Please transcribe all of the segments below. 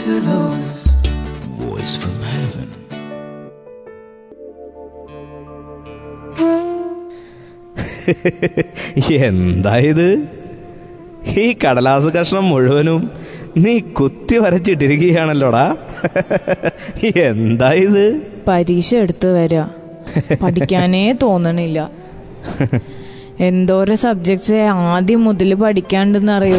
to lose. Voice from heaven. എന്താ ഇത് ഈ കടലാസ് കഷ്ണം മുഴുവനും നീ കുത്തി വരച്ചിട്ടിരിക്കുകയാണല്ലോടാ എന്താ ഇത് പരീക്ഷ എടുത്തു വരിക പഠിക്കാനേ തോന്നണില്ല എന്തോരം സബ്ജക്ട്സ് ആദ്യം മുതൽ പഠിക്കാണ്ടെന്നറിയോ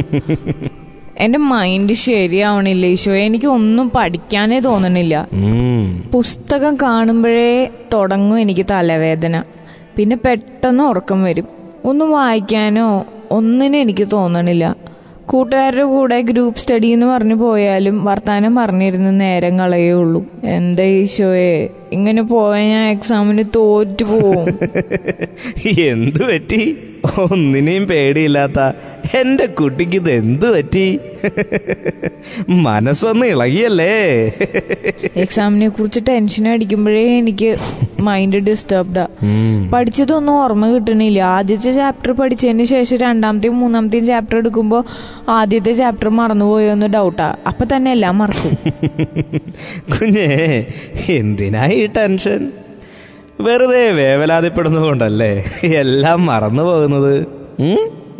എന്റെ മൈൻഡ് ശരിയാവണില്ല ഈശോ എനിക്ക് ഒന്നും പഠിക്കാനേ തോന്നണില്ല ഉം. പുസ്തകം കാണുമ്പോഴേ തുടങ്ങും എനിക്ക് തലവേദന പിന്നെ പെട്ടെന്ന് ഉറക്കം വരും ഒന്നും വായിക്കാനോ ഒന്നിനും എനിക്ക് തോന്നണില്ല കൂട്ടുകാരുടെ കൂടെ ഗ്രൂപ്പ് സ്റ്റഡി എന്ന് പറഞ്ഞു പോയാലും വർത്താനം പറഞ്ഞിരുന്ന് നേരം കളയേ ഉള്ളൂ എന്താ ഈശോയെ ഇങ്ങനെ പോയാൽ ഞാൻ എക്സാമിന് തോറ്റു പോവും എന്തു പറ്റി ഒന്നിനെയും പേടിയില്ലാത്ത എന്റെ കുട്ടിക്ക് ഇത് എന്തു പറ്റി മനസ്സൊന്ന് ഇളകിയല്ലേ എക്സാമിനെ കുറിച്ച് ടെൻഷൻ അടിക്കുമ്പോഴേ എനിക്ക് മൈൻഡ് ഡിസ്റ്റർബ്ഡാ ഉം. പഠിച്ചതൊന്നും ഓർമ്മ കിട്ടണില്ല ആദ്യത്തെ ചാപ്റ്റർ പഠിച്ചതിന് ശേഷം രണ്ടാമത്തെയും മൂന്നാമത്തെയും ചാപ്റ്റർ എടുക്കുമ്പോൾ ആദ്യത്തെ ചാപ്റ്റർ മറന്നുപോയോ എന്ന് ഡൗട്ടാ അപ്പൊ തന്നെ എല്ലാം മറക്കും കുഞ്ഞേ എന്തിനായി ഈ ടെൻഷൻ വെറുതെ വേവലാതിപ്പെടുന്നതുകൊണ്ടല്ലേ എല്ലാം മറന്നു പോകുന്നത് ഉം?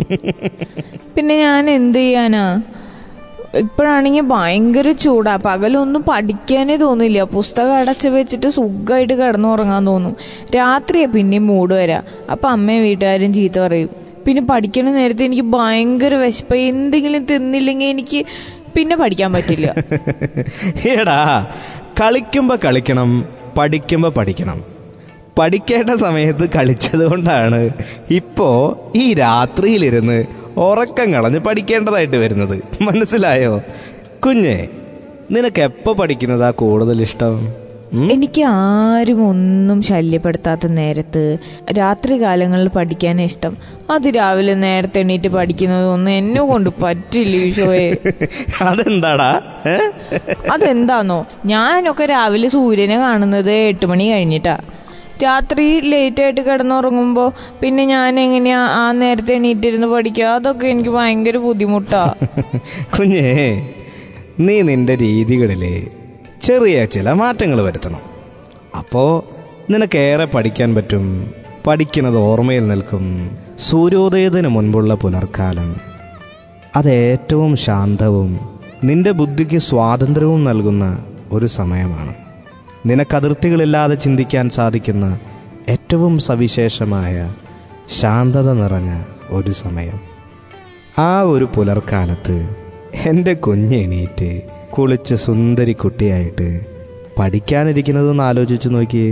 പിന്നെ ഞാൻ എന്ത് ചെയ്യാനാ ഇപ്പോഴാണെങ്കിൽ ഭയങ്കര ചൂടാ പകലൊന്നും പഠിക്കാനേ തോന്നില്ല പുസ്തകം അടച്ചു വെച്ചിട്ട് സുഖമായിട്ട് കിടന്നുറങ്ങാൻ തോന്നും രാത്രിയാ പിന്നെയും മൂഡ് വരാ അപ്പൊ അമ്മയും വീട്ടുകാരും ചീത്ത പറയും പിന്നെ പഠിക്കണ നേരത്തെ എനിക്ക് ഭയങ്കര വിശപ്പ എന്തെങ്കിലും തിന്നില്ലെങ്കിൽ എനിക്ക് പിന്നെ പഠിക്കാൻ പറ്റില്ല എടാ കളിക്കുമ്പോ കളിക്കണം പഠിക്കുമ്പോ പഠിക്കണം പഠിക്കേണ്ട സമയത്ത് കളിച്ചത് കൊണ്ടാണ് ഇപ്പോ ഈ രാത്രിയിലിരുന്ന് ഉറക്കം കളഞ്ഞ് പഠിക്കേണ്ടതായിട്ട് വരുന്നത് മനസ്സിലായോ കുഞ്ഞെ നിനക്ക് എപ്പോ പഠിക്കുന്നതാ കൂടുതൽ ഇഷ്ടം ഉം? എനിക്ക് ആരും ഒന്നും ശല്യപ്പെടുത്താത്ത നേരത്ത് രാത്രി കാലങ്ങളിൽ പഠിക്കാൻ ഇഷ്ടം അത് രാവിലെ നേരത്തെ എണീറ്റ് പഠിക്കുന്നതൊന്നും എന്നെ കൊണ്ട് പറ്റില്ല ഈശോയെ അതെന്താടാ ഏ? അതെന്താന്നോ ഞാനൊക്കെ രാവിലെ സൂര്യനെ കാണുന്നത് എട്ട് മണി കഴിഞ്ഞിട്ടാ രാത്രി ലേറ്റ് ആയിട്ട് കിടന്നുറങ്ങുമ്പോ പിന്നെ ഞാൻ എങ്ങനെയാ ആ നേരത്തെ എണീറ്റിരുന്ന് പഠിക്കുക അതൊക്കെ എനിക്ക് ഭയങ്കര ബുദ്ധിമുട്ടാ കുഞ്ഞേ നീ നിന്റെ രീതികളിലെ ചെറിയ ചില മാറ്റങ്ങൾ വരുത്തണം അപ്പോൾ നിനക്കേറെ പഠിക്കാൻ പറ്റും പഠിക്കുന്നത് ഓർമ്മയിൽ നിൽക്കും സൂര്യോദയത്തിന് മുൻപുള്ള പുലർക്കാലം അത് ഏറ്റവും ശാന്തവും നിന്റെ ബുദ്ധിക്ക് സ്വാതന്ത്ര്യവും നൽകുന്ന ഒരു സമയമാണ് നിനക്കതിർത്തികളില്ലാതെ ചിന്തിക്കാൻ സാധിക്കുന്ന ഏറ്റവും സവിശേഷമായ ശാന്തത നിറഞ്ഞ ഒരു സമയം ആ ഒരു പുലർക്കാലത്ത് എൻ്റെ കുഞ്ഞെണീറ്റ് കുളിച്ച് സുന്ദരി കുട്ടിയായിട്ട് പഠിക്കാനിരിക്കുന്നതെന്ന് ആലോചിച്ച് നോക്കിയേ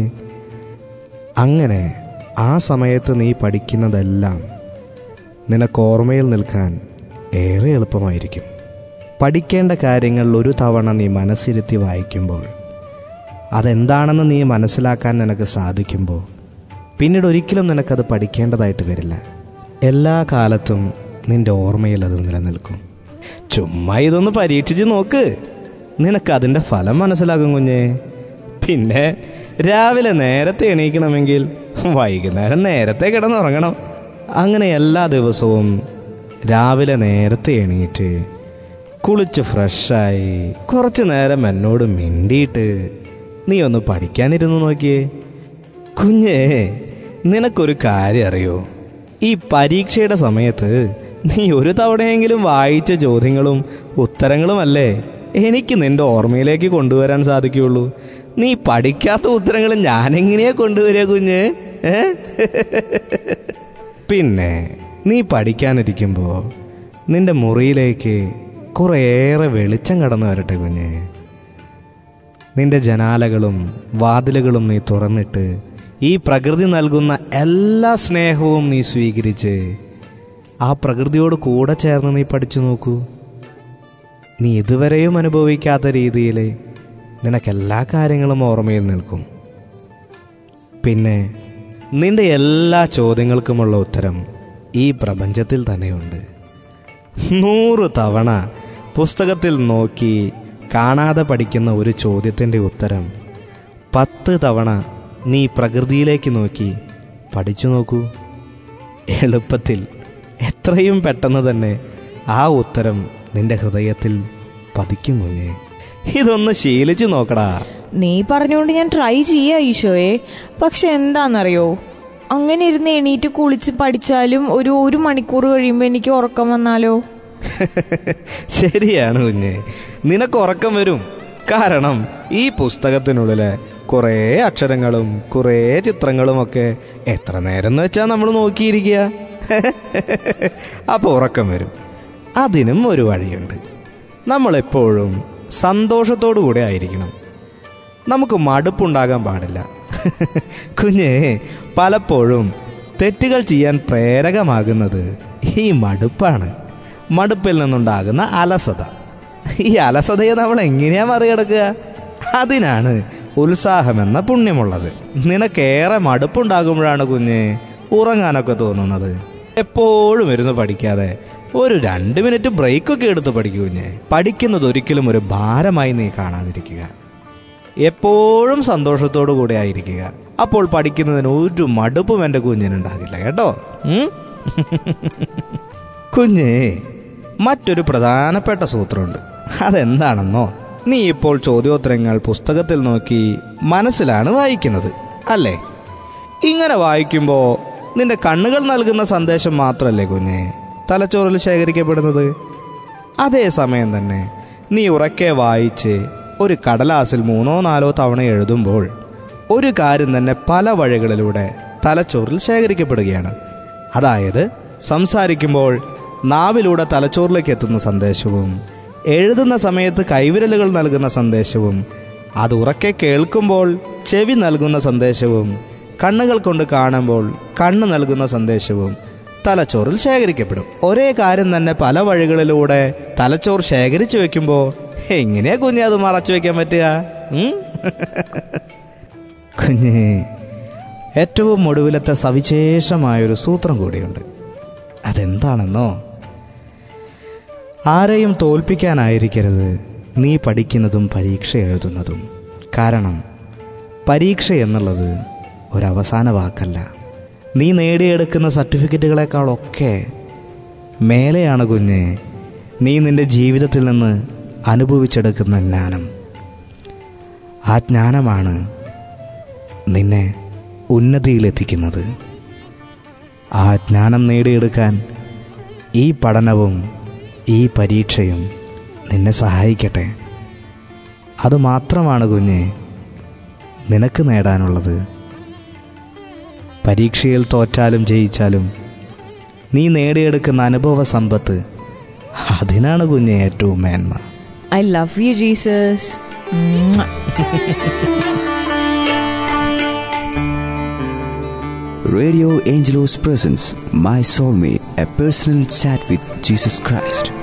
അങ്ങനെ ആ സമയത്ത് നീ പഠിക്കുന്നതെല്ലാം നിനക്ക് ഓർമ്മയിൽ നിൽക്കാൻ ഏറെ എളുപ്പമായിരിക്കും പഠിക്കേണ്ട കാര്യങ്ങൾ ഒരു തവണ നീ മനസ്സിരുത്തി വായിക്കുമ്പോൾ അതെന്താണെന്ന് നീ മനസ്സിലാക്കാൻ നിനക്ക് സാധിക്കുമ്പോൾ പിന്നീട് ഒരിക്കലും നിനക്കത് പഠിക്കേണ്ടതായിട്ട് വരില്ല എല്ലാ കാലത്തും നിന്റെ ഓർമ്മയിൽ അത് നിലനിൽക്കും ചുമ്മാ ഇതൊന്ന് പരീക്ഷിച്ച് നോക്ക് നിനക്ക് അതിൻ്റെ ഫലം മനസ്സിലാകും കുഞ്ഞേ പിന്നെ രാവിലെ നേരത്തെ എണീക്കണമെങ്കിൽ വൈകുന്നേരം നേരത്തെ കിടന്നുറങ്ങണം അങ്ങനെ എല്ലാ ദിവസവും രാവിലെ നേരത്തെ എണീറ്റ് കുളിച്ച് ഫ്രഷായി കുറച്ചു നേരം എന്നോട് മിണ്ടിയിട്ട് നീ ഒന്ന് പഠിക്കാനിരുന്നു നോക്കിയേ കുഞ്ഞേ നിനക്കൊരു കാര്യം അറിയോ ഈ പരീക്ഷയുടെ സമയത്ത് നീ ഒരു തവണയെങ്കിലും വായിച്ച ചോദ്യങ്ങളും ഉത്തരങ്ങളുമല്ലേ എനിക്ക് നിന്റെ ഓർമ്മയിലേക്ക് കൊണ്ടുവരാൻ സാധിക്കുകയുള്ളൂ നീ പഠിക്കാത്ത ഉത്തരങ്ങൾ ഞാനെങ്ങനെയാ കൊണ്ടുവരിക കുഞ്ഞ് ഏ പിന്നെ നീ പഠിക്കാനിരിക്കുമ്പോൾ നിന്റെ മുറിയിലേക്ക് കുറേയേറെ വെളിച്ചം കടന്നു വരട്ടെ കുഞ്ഞേ നിന്റെ ജനാലകളും വാതിലുകളും നീ തുറന്നിട്ട് ഈ പ്രകൃതി നൽകുന്ന എല്ലാ സ്നേഹവും നീ സ്വീകരിച്ച് ആ പ്രകൃതിയോട് കൂടെ ചേർന്ന് നീ പഠിച്ചു നോക്കൂ നീ ഇതുവരെയും അനുഭവിക്കാത്ത രീതിയിൽ നിനക്കെല്ലാ കാര്യങ്ങളും ഓർമ്മയിൽ നിൽക്കും പിന്നെ നിന്റെ എല്ലാ ചോദ്യങ്ങൾക്കുമുള്ള ഉത്തരം ഈ പ്രപഞ്ചത്തിൽ തന്നെയുണ്ട് നൂറ് തവണ പുസ്തകത്തിൽ നോക്കി കാണാതെ പഠിക്കുന്ന ഒരു ചോദ്യത്തിൻ്റെ ഉത്തരം പത്ത് തവണ നീ പ്രകൃതിയിലേക്ക് നോക്കി പഠിച്ചു നോക്കൂ എളുപ്പത്തിൽ എത്രയും പെട്ടെന്ന് തന്നെ ആ ഉത്തരം നിന്റെ ഹൃദയത്തിൽ പതിക്കും കുഞ്ഞെ ഇതൊന്ന് ശീലിച്ചു നോക്കടാ നീ പറഞ്ഞുകൊണ്ട് ഞാൻ ട്രൈ ചെയ്യാ ഈശോയെ പക്ഷെ എന്താണെന്നറിയോ അങ്ങനെ ഇരുന്ന് എണീറ്റ് കുളിച്ച് പഠിച്ചാലും ഒരു ഒരു മണിക്കൂർ കഴിയുമ്പോൾ എനിക്ക് ഉറക്കം വന്നാലോ ശരിയാണ് കുഞ്ഞെ നിനക്ക് ഉറക്കം വരും കാരണം ഈ പുസ്തകത്തിനുള്ളിലെ കുറേ അക്ഷരങ്ങളും കുറേ ചിത്രങ്ങളും ഒക്കെ എത്ര നേരം എന്ന് വെച്ചാൽ നമ്മൾ നോക്കിയിരിക്കുക അപ്പോൾ ഉറക്കം വരും അതിനും ഒരു വഴിയുണ്ട് നമ്മളെപ്പോഴും സന്തോഷത്തോടു കൂടെ ആയിരിക്കണം നമുക്ക് മടുപ്പുണ്ടാകാൻ പാടില്ല കുഞ്ഞേ പലപ്പോഴും തെറ്റുകൾ ചെയ്യാൻ പ്രേരകമാകുന്നത് ഈ മടുപ്പാണ് മടുപ്പിൽ നിന്നുണ്ടാകുന്ന അലസത ഈ അലസതയെ നമ്മൾ എങ്ങനെയാ മറികടക്കുക അതിനാണ് ഉത്സാഹമെന്ന പുണ്യമുള്ളത് നിനക്കേറെ മടുപ്പുണ്ടാകുമ്പോഴാണ് കുഞ്ഞ് ഉറങ്ങാനൊക്കെ തോന്നുന്നത് എപ്പോഴും ഇരുന്ന് പഠിക്കാതെ ഒരു രണ്ട് മിനിറ്റ് ബ്രേക്കൊക്കെ എടുത്ത് പഠിക്കൂ കുഞ്ഞെ പഠിക്കുന്നത് ഒരിക്കലും ഒരു ഭാരമായി നീ കാണാതിരിക്കുക എപ്പോഴും സന്തോഷത്തോടു കൂടെ ആയിരിക്കുക അപ്പോൾ പഠിക്കുന്നതിന് ഒരു മടുപ്പും എൻ്റെ കുഞ്ഞിനുണ്ടാകില്ല കേട്ടോ ഉം? കുഞ്ഞേ മറ്റൊരു പ്രധാനപ്പെട്ട സൂത്രമുണ്ട് അതെന്താണെന്നോ നീ ഇപ്പോൾ ചോദ്യോത്തരങ്ങൾ പുസ്തകത്തിൽ നോക്കി മനസ്സിലാണ് വായിക്കുന്നത് അല്ലേ ഇങ്ങനെ വായിക്കുമ്പോൾ നിന്റെ കണ്ണുകൾ നൽകുന്ന സന്ദേശം മാത്രമല്ലേ കുഞ്ഞെ തലച്ചോറിൽ ശേഖരിക്കപ്പെടുന്നത് അതേ സമയം തന്നെ നീ ഉറക്കെ വായിച്ച് ഒരു കടലാസിൽ മൂന്നോ നാലോ തവണ എഴുതുമ്പോൾ ഒരു കാര്യം തന്നെ പല വഴികളിലൂടെ തലച്ചോറിൽ ശേഖരിക്കപ്പെടുകയാണ് അതായത് സംസാരിക്കുമ്പോൾ നാവിലൂടെ തലച്ചോറിലേക്ക് എത്തുന്ന സന്ദേശവും എഴുതുന്ന സമയത്ത് കൈവിരലുകൾ നൽകുന്ന സന്ദേശവും അത് ഉറക്കെ കേൾക്കുമ്പോൾ ചെവി നൽകുന്ന സന്ദേശവും കണ്ണുകൾ കൊണ്ട് കാണുമ്പോൾ കണ്ണ് നൽകുന്ന സന്ദേശവും തലച്ചോറിൽ ശേഖരിക്കപ്പെടും ഒരേ കാര്യം തന്നെ പല വഴികളിലൂടെ തലച്ചോർ ശേഖരിച്ചു വെക്കുമ്പോൾ എങ്ങനെയാ കുഞ്ഞെ അത് മറച്ചു വെക്കാൻ പറ്റുക ഉം? കുഞ്ഞേ ഏറ്റവും ഒടുവിലത്തെ സവിശേഷമായൊരു സൂത്രം കൂടിയുണ്ട് അതെന്താണെന്നോ ആരെയും തോൽപ്പിക്കാനായിരിക്കരുത് നീ പഠിക്കുന്നതും പരീക്ഷ എഴുതുന്നതും കാരണം പരീക്ഷ എന്നുള്ളത് ഒരവസാന വാക്കല്ല നീ നേടിയെടുക്കുന്ന സർട്ടിഫിക്കറ്റുകളെക്കാളൊക്കെ മേലെയാണ് കുഞ്ഞെ നീ നിന്റെ ജീവിതത്തിൽ നിന്ന് അനുഭവിച്ചെടുക്കുന്ന ജ്ഞാനം ആ ജ്ഞാനമാണ് നിന്നെ ഉന്നതിയിലെത്തിക്കുന്നത് ആ ജ്ഞാനം നേടിയെടുക്കാൻ ഈ പഠനവും ഈ പരീക്ഷയും നിന്നെ സഹായിക്കട്ടെ അതുമാത്രമാണ് കുഞ്ഞെ നിനക്ക് നേടാനുള്ളത് പരീക്ഷയിൽ തോറ്റാലും ജയിച്ചാലും നീ നേടിയെടുക്കുന്ന അനുഭവ സമ്പത്ത് അതിനാണ് കുഞ്ഞെ ഏറ്റവും മേന്മ I love you Jesus Radio Angelos presents My Soulmate, a personal chat with Jesus Christ.